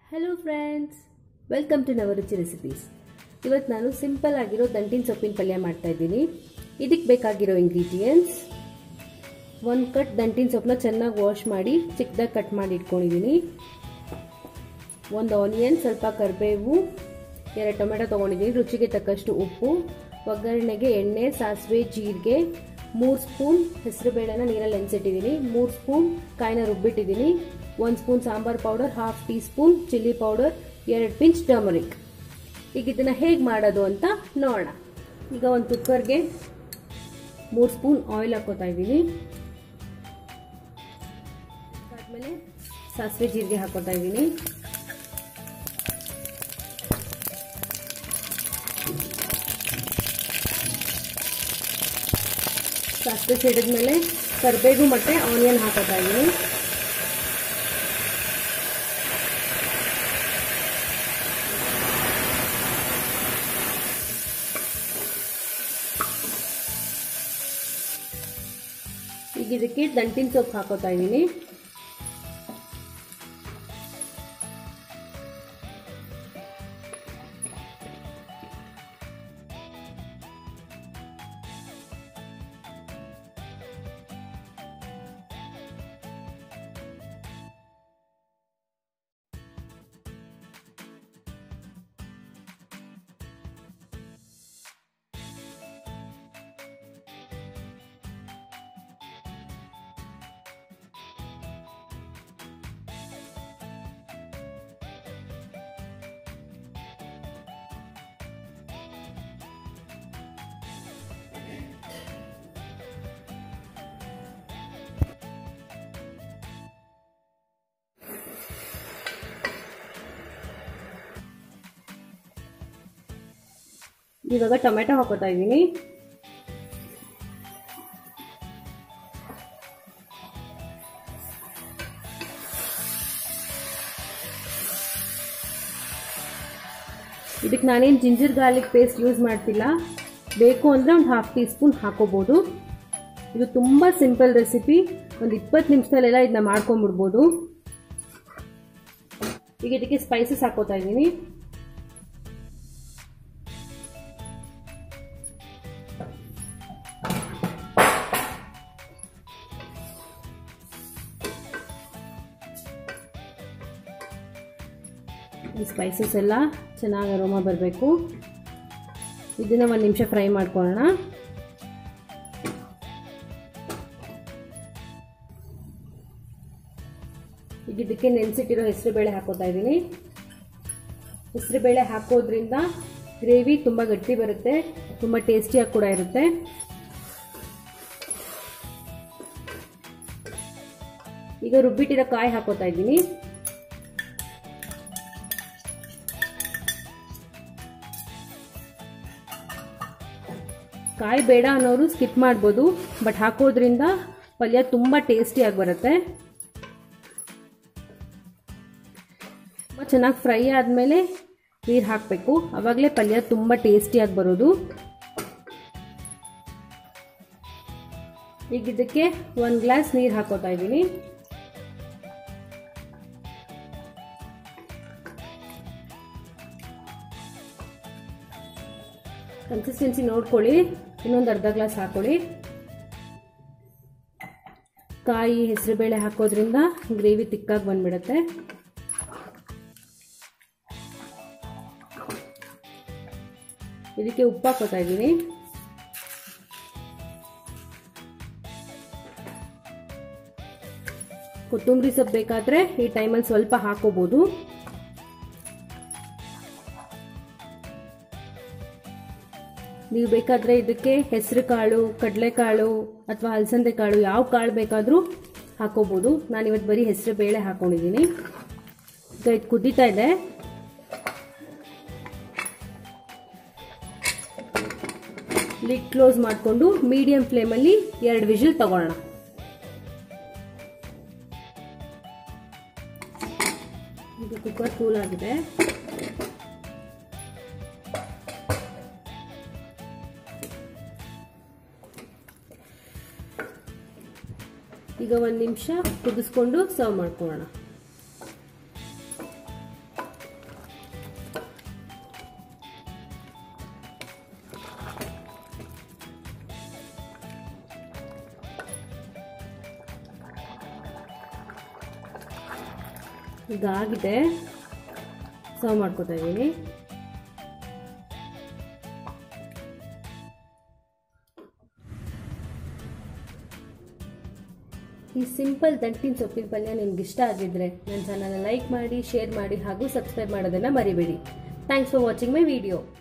hello friends welcome to Navaruchi recipes ಇವತ್ತು ನಾನು simple ಆಗಿರೋ ದಂಟಿನ ಸೊಪ್ಪಿನ ಪಲ್ಯ ಮಾಡ್ತಾ ಇದ್ದೀನಿ ಇದಕ್ಕೆ ಬೇಕಾಗಿರೋ ಇಂಗ್ರೀಡಿಯೆಂಟ್ಸ್ ಒಂದು ಕಟ್ ದಂಟಿನ ಸೊಪ್ಪನ್ನ ಚೆನ್ನಾಗಿ ವಾಶ್ ಮಾಡಿ ಚಿಕ್ಕದಾಗಿ ಕಟ್ ಮಾಡಿ ಇಟ್ಕೊಂಡಿದ್ದೀನಿ ಒಂದು ಆನಿಯನ್ ಸ್ವಲ್ಪ ಕರಿಬೇವು ಎರಡು ಟೊಮೆಟೊ ತೊಗೊಂಡಿದ್ದೀನಿ ರುಚಿಗೆ ತಕ್ಕಷ್ಟು ಉಪ್ಪು ಒಗ್ಗರಣೆಗೆ ಎಣ್ಣೆ ಸಾಸಿವೆ ಜೀರಿಗೆ ಮೂರು ಸ್ಪೂನ್ ಹೆಸರುಬೇಳೆನ ನೀರಲ್ಲಿ ನೆನೆಸಿಟ್ಟಿದ್ದೀನಿ ಮೂರು ಸ್ಪೂನ್ ಕಾಯಿನ ರುಬ್ಬಿಟ್ಟಿದ್ದೀನಿ ಒಂದು spoon sambar powder half teaspoon chilli powder ಎರಡು ಪಿಂಚ್ ಟರ್ಮರಿಕ್ ಈಗ ಇದನ್ನು ಹೇಗೆ ಮಾಡೋದು ಅಂತ ನೋಡೋಣ ಈಗ ಒಂದು ಕುಕ್ಕರ್ಗೆ ಮೂರು ಸ್ಪೂನ್ ಆಯಿಲ್ ಹಾಕೋತಾ ಇದ್ದೀನಿ ಆದಮೇಲೆ ಸಾಸಿವೆ ಜೀರಿಗೆ ಹಾಕೋತಾ ಇದ್ದೀನಿ ಸಾಸಿವೆ ಸಿಡಿದ್ಮೇಲೆ ಕರಿಬೇವು ಮತ್ತು ಆನಿಯನ್ ಹಾಕೋತಾ ಇದ್ದೀನಿ ಈಗ ಇದಕ್ಕೆ ದಂಟಿನ ಸೊಪ್ಪು ಹಾಕೋತಾ ಇದ್ದೀನಿ ಇವಾಗ ಟೊಮೆಟೊ ಹಾಕೋತಾ ಇದ್ದೀನಿ ಇದಕ್ಕೆ ನಾನೇನು ಜಿಂಜರ್ ಗಾರ್ಲಿಕ್ ಪೇಸ್ಟ್ ಯೂಸ್ ಮಾಡ್ತಿಲ್ಲ ಬೇಕು ಅಂದರೆ ಒಂದು ಹಾಫ್ ಟೀ ಸ್ಪೂನ್ ಹಾಕೋಬೋದು ಇದು ತುಂಬ ಸಿಂಪಲ್ ರೆಸಿಪಿ ಒಂದು ಇಪ್ಪತ್ತು ನಿಮಿಷದಲ್ಲೆಲ್ಲ ಇದನ್ನ ಮಾಡ್ಕೊಂಬಿಡ್ಬೋದು ಈಗ ಇದಕ್ಕೆ ಸ್ಪೈಸಸ್ ಹಾಕೋತಾ ಇದ್ದೀನಿ ಈ ಸ್ಪೈಸಸ್ ಎಲ್ಲ ಚೆನ್ನಾಗಿ ಅರೋಮ ಬರಬೇಕು ಇದನ್ನು ಒಂದು ನಿಮಿಷ ಫ್ರೈ ಮಾಡ್ಕೊಳ್ಳೋಣ ಈಗ ಇದಕ್ಕೆ ನೆನೆಸಿಟ್ಟಿರೋ ಹೆಸರುಬೇಳೆ ಹಾಕೋತಾ ಇದ್ದೀನಿ ಹೆಸರುಬೇಳೆ ಹಾಕೋದ್ರಿಂದ ಗ್ರೇವಿ ತುಂಬ ಗಟ್ಟಿ ಬರುತ್ತೆ ತುಂಬ ಟೇಸ್ಟಿಯಾಗಿ ಕೂಡ ಇರುತ್ತೆ ಈಗ ರುಬ್ಬಿಟ್ಟಿರೋ ಕಾಯಿ ಹಾಕೋತಾ ಇದ್ದೀನಿ ಕಾಯಿ ಬೇಡ ಅನ್ನೋರು ಸ್ಕಿಪ್ ಮಾಡ್ಬೋದು ಬಟ್ ಹಾಕೋದ್ರಿಂದ ಪಲ್ಯ ತುಂಬ ಟೇಸ್ಟಿಯಾಗಿ ಬರುತ್ತೆ ತುಂಬ ಚೆನ್ನಾಗಿ ಫ್ರೈ ಆದಮೇಲೆ ನೀರು ಹಾಕಬೇಕು ಆವಾಗಲೇ ಪಲ್ಯ ತುಂಬ ಟೇಸ್ಟಿಯಾಗಿ ಬರೋದು ಈಗ ಇದಕ್ಕೆ ಒಂದು ಗ್ಲಾಸ್ ನೀರು ಹಾಕೋತಾ ಇದ್ದೀನಿ ಕನ್ಸಿಸ್ಟೆನ್ಸಿ ನೋಡ್ಕೊಳ್ಳಿ ಇನ್ನೊಂದು ಅರ್ಧ ಗ್ಲಾಸ್ ಹಾಕೊಳ್ಳಿ ಕಾಯಿ ಹೆಸರುಬೇಳೆ ಹಾಕೋದ್ರಿಂದ ಗ್ರೇವಿ ತಿಕ್ಕಾಗಿ ಬಂದ್ಬಿಡುತ್ತೆ ಇದಕ್ಕೆ ಉಪ್ಪು ಹಾಕೋತಾ ಇದ್ದೀನಿ ಕೊತ್ತಂಬರಿ ಸೊಪ್ಪು ಬೇಕಾದರೆ ಈ ಟೈಮಲ್ಲಿ ಸ್ವಲ್ಪ ಹಾಕೋಬೋದು ನೀವು ಬೇಕಾದರೆ ಇದಕ್ಕೆ ಹೆಸರು ಕಾಳು ಕಡಲೆಕಾಳು ಅಥವಾ ಅಲಸಂದೆ ಕಾಳು ಯಾವ ಕಾಳು ಬೇಕಾದರೂ ಹಾಕೋಬೋದು ನಾನು ಇವತ್ತು ಬರೀ ಹೆಸರು ಬೇಳೆ ಹಾಕೊಂಡಿದ್ದೀನಿ ಈಗ ಇದು ಕುದೀತಾ ಇದೆ ಲಿಡ್ ಕ್ಲೋಸ್ ಮಾಡಿಕೊಂಡು ಮೀಡಿಯಂ ಫ್ಲೇಮಲ್ಲಿ ಎರಡು ವಿಜಿಲ್ ತಗೊಳ್ಳೋಣ ಇದು ಕುಕ್ಕರ್ ಕೂಲ್ ಆಗಿದೆ ಈಗ ಒಂದು ನಿಮಿಷ ಕುದಿಸ್ಕೊಂಡು ಸರ್ವ್ ಮಾಡ್ಕೊಳ್ಳೋಣ ಇದಾಗಿದೆ ಸರ್ವ್ ಮಾಡ್ಕೋತಾ ಇದ್ದೀನಿ ಈ ಸಿಂಪಲ್ ದಂಟಿನ ಸೊಪ್ಪಿನ ಪಲ್ಯ ನಿಮ್ಗೆ ಇಷ್ಟ ಆಗಿದ್ರೆ ನನ್ನ ಚಾನಲ್ನ ಲೈಕ್ ಮಾಡಿ ಶೇರ್ ಮಾಡಿ ಹಾಗೂ ಸಬ್ಸ್ಕ್ರೈಬ್ ಮಾಡೋದನ್ನು ಮರಿಬೇಡಿ thanks for watching my video